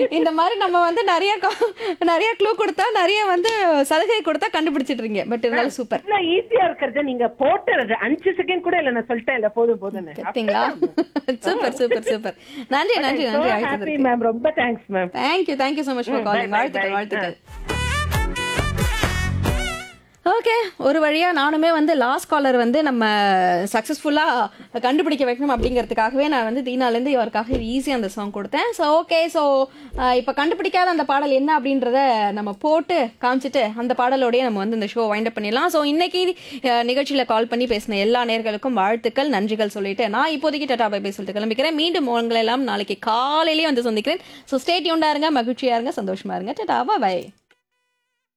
இந்த மாதிரி நம்ம வந்து நிறைய co- நிறைய க்ளூ கொடுத்தா நிறைய வந்து சலுகை கொடுத்தா கண்டுபிடிச்சிடுறீங்க பட் இருந்தாலும் சூப்பர் இவ்வளவு ஈஸியா இருக்கிறது நீங்க போட்டுறது அஞ்சு செகண்ட் கூட இல்ல நான் சொல்லிட்டேன் இல்ல போதும் போதும்னு பார்த்தீங்களா சூப்பர் சூப்பர் சூப்பர் நன்றி நன்றி நன்றி ஹாப்பி அழைத்ததற்கு மேம் ரொம்ப thanks ma'am thank you thank you so much for calling bye, வாழ்த்துக்கள் bye. வாழ்த்துக்கள் ஓகே ஒரு வழியா நானுமே வந்து லாஸ்ட் காலர் வந்து நம்ம சக்ஸஸ்ஃபுல்லா கண்டுபிடிக்க வைக்கணும் அப்படிங்கிறதுக்காகவே நான் வந்து தீனாலேருந்து இவருக்காக ஈஸியாக அந்த சாங் கொடுத்தேன் ஸோ ஓகே ஸோ இப்போ கண்டுபிடிக்காத அந்த பாடல் என்ன அப்படின்றத நம்ம போட்டு காமிச்சிட்டு அந்த பாடலோடய நம்ம வந்து இந்த ஷோ வைண்ட் அப் பண்ணிடலாம் ஸோ இன்னைக்கு அஹ், நிகழ்ச்சியில கால் பண்ணி பேசின எல்லா நேர்களுக்கும் வாழ்த்துக்கள் நன்றிகள் சொல்லிட்டு நான் இப்போதைக்கு டாடா பை பை சொல்லிட்டு கிளம்பிக்கிறேன் மீண்டும் உங்களை எல்லாம் நாளைக்கு காலையிலேயே வந்து சந்திக்கிறேன் ஸோ ஸ்டேட் யூண்டா இருங்க மகிழ்ச்சியா இருங்க சந்தோஷமா இருங்க டாடா பை